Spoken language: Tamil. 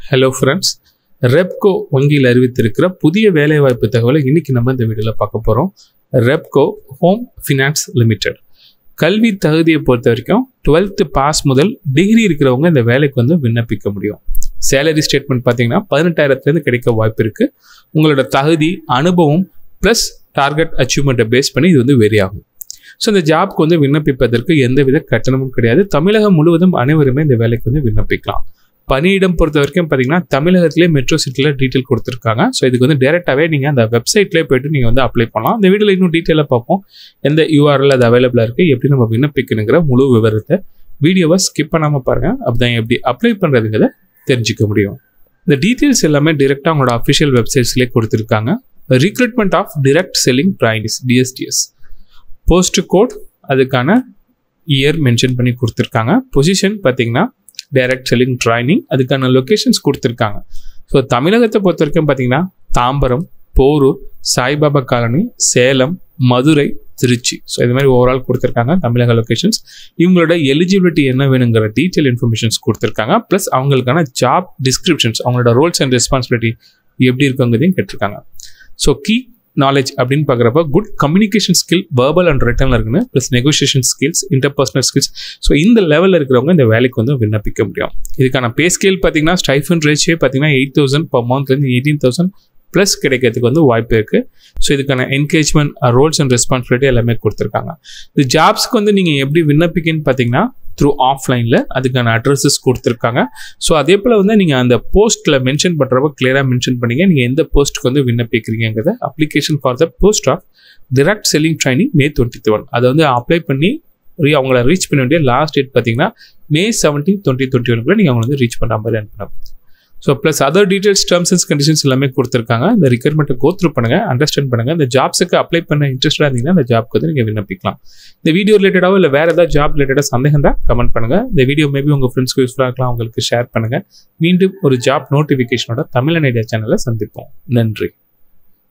ஹலோ ஃப்ரெண்ட்ஸ் ரெப்கோ வங்கியில் அறிவித்திருக்கிற புதிய வேலைவாய்ப்பு தகவலை இன்னைக்கு நம்ம இந்த வீடியோவில் பார்க்க போகிறோம் ரெப்கோ ஹோம் ஃபினான்ஸ் லிமிடெட் கல்வி தகுதியை பொறுத்த வரைக்கும் டுவெல்த்து பாஸ் முதல் டிகிரி இருக்கிறவங்க இந்த வேலைக்கு வந்து விண்ணப்பிக்க முடியும் சேலரி ஸ்டேட்மெண்ட் பார்த்தீங்கன்னா பதினெட்டாயிரத்துலேருந்து கிடைக்க வாய்ப்பு இருக்குது உங்களோட தகுதி அனுபவம் ப்ளஸ் டார்கெட் அச்சீவ்மெண்ட்டை பேஸ் பண்ணி இது வந்து வெரி ஆகும் ஸோ இந்த ஜாப்க்கு வந்து விண்ணப்பிப்பதற்கு எந்தவித கட்டணமும் கிடையாது தமிழகம் முழுவதும் அனைவருமே இந்த வேலைக்கு வந்து விண்ணப்பிக்கலாம் பணியிடம் பொறுத்த வரைக்கும் பார்த்தீங்கன்னா தமிழகத்திலே மெட்ரோ சிட்டியில் டீட்டெயில் கொடுத்துருக்காங்க ஸோ இதுக்கு வந்து டேரெக்டாகவே நீங்கள் அந்த வெப்சைட்லேயே போயிட்டு நீங்கள் வந்து அப்ளை பண்ணலாம் இந்த வீடியோவில் இன்னும் டீட்டெயிலாக பார்ப்போம் எந்த யூஆர்எல் அது அவைலபிளாக இருக்குது எப்படி நம்ம விண்ணப்பிக்கணுங்கிற முழு விவரத்தை வீடியோவை ஸ்கிப் பண்ணாமல் பாருங்கள் அப்படி எப்படி அப்ளை பண்ணுறதுங்கிறத தெரிஞ்சுக்க முடியும் இந்த டீட்டெயில்ஸ் எல்லாமே டிரெக்டாக அவங்களோட அஃபிஷியல் வெப்சைட்ஸ்லேயே கொடுத்துருக்காங்க recruitment of direct selling trainees DSTS post code அதுக்கான இயர் மென்ஷன் பண்ணி கொடுத்துருக்காங்க பொசிஷன் பார்த்தீங்கன்னா டைரக்ட் செல்லிங் ட்ரைனிங் அதுக்கான லொக்கேஷன்ஸ் கொடுத்துருக்காங்க ஸோ தமிழகத்தை பொறுத்த வரைக்கும் பார்த்தீங்கன்னா தாம்பரம் போரூர் சாய்பாபா காலனி சேலம் மதுரை திருச்சி ஸோ இது மாதிரி ஓவரால் கொடுத்துருக்காங்க தமிழக லொக்கேஷன்ஸ் இவங்களோட எலிஜிபிலிட்டி என்ன வேணுங்கிற டீட்டெயில் இன்ஃபர்மேஷன்ஸ் கொடுத்துருக்காங்க ப்ளஸ் அவங்களுக்கான ஜாப் டிஸ்கிரிப்ஷன்ஸ் அவங்களோட ரோல்ஸ் அண்ட் ரெஸ்பான்சிபிலிட்டி எப்படி இருக்குங்கிறதையும் கேட்டிருக்காங்க ஸோ கீ நாலேஜ் அப்படின்னு பார்க்குறப்ப good communication skill verbal and written இருக்குன்னு plus negotiation skills interpersonal skills so இந்த லெவலில் இருக்கிறவங்க இந்த வேலைக்கு வந்து விண்ணப்பிக்க முடியும் இதுக்கான பே ஸ்கேல் பார்த்தீங்கன்னா ஸ்டைஃபன் ரேஷியோ பார்த்தீங்கன்னா எயிட் தௌசண்ட் பர் மந்த்லேருந்து எயிட்டீன் தௌசண்ட் ப்ளஸ் கிடைக்கிறதுக்கு வந்து வாய்ப்பு இருக்குது ஸோ இதுக்கான என்கேஜ்மெண்ட் ரோல்ஸ் அண்ட் ரெஸ்பான்சிபிலிட்டி எல்லாமே கொடுத்துருக்காங்க இந்த ஜாப்ஸ்க்கு வந்து நீங்கள் எப்படி விண்ணப்பிக்கன்னு பார்த்தீங்கன்னா த்ரூ ஆஃப்லைனில் அதுக்கான அட்ரஸஸ் கொடுத்துருக்காங்க ஸோ அதே போல் வந்து நீங்கள் அந்த போஸ்ட்டில் மென்ஷன் பண்ணுறப்ப கிளியராக மென்ஷன் பண்ணீங்க நீங்கள் எந்த போஸ்ட்டுக்கு வந்து விண்ணப்பிக்கிறீங்கிறத application for the post of direct selling training May twenty one அதை வந்து அப்ளை பண்ணி ரீ அவங்கள ரீச் பண்ண வேண்டிய லாஸ்ட் டேட் பார்த்தீங்கன்னா மே செவன்டீன் டுவெண்ட்டி டுவெண்ட்டி ஒன்க்குள்ள நீங்கள் அவங்களை வந்து ரீச் பண்ணுற மாதிரி அனுப்பணும் so plus other details terms and conditions எல்லாமே கொடுத்துருக்காங்க இந்த ரிக்யர்மெண்ட்டை கோத்ரூ பண்ணுங்கள் அண்டர்ஸ்டாண்ட் பண்ணுங்கள் இந்த ஜாப்ஸுக்கு அப்ளை பண்ண இன்ட்ரெஸ்டாக இருந்தீங்கன்னா இந்த ஜாப்க்கு வந்து நீங்கள் விண்ணப்பிக்கலாம் இந்த வீடியோ ரிலேட்டடாவோ இல்லை வேறு ஏதாவது ஜாப் ரிலேட்டடாக சந்தேகம் தான் கமெண்ட் பண்ணுங்கள் இந்த வீடியோ மேபி உங்கள் ஃப்ரெண்ட்ஸ்க்கு யூஸ்ஃபுல்லாக இருக்கலாம் உங்களுக்கு ஷேர் பண்ணுங்கள் மீண்டும் ஒரு ஜாப் நோட்டிஃபிகேஷனோட தமிழன் ஐடியா சேனலை சந்திப்போம் நன்றி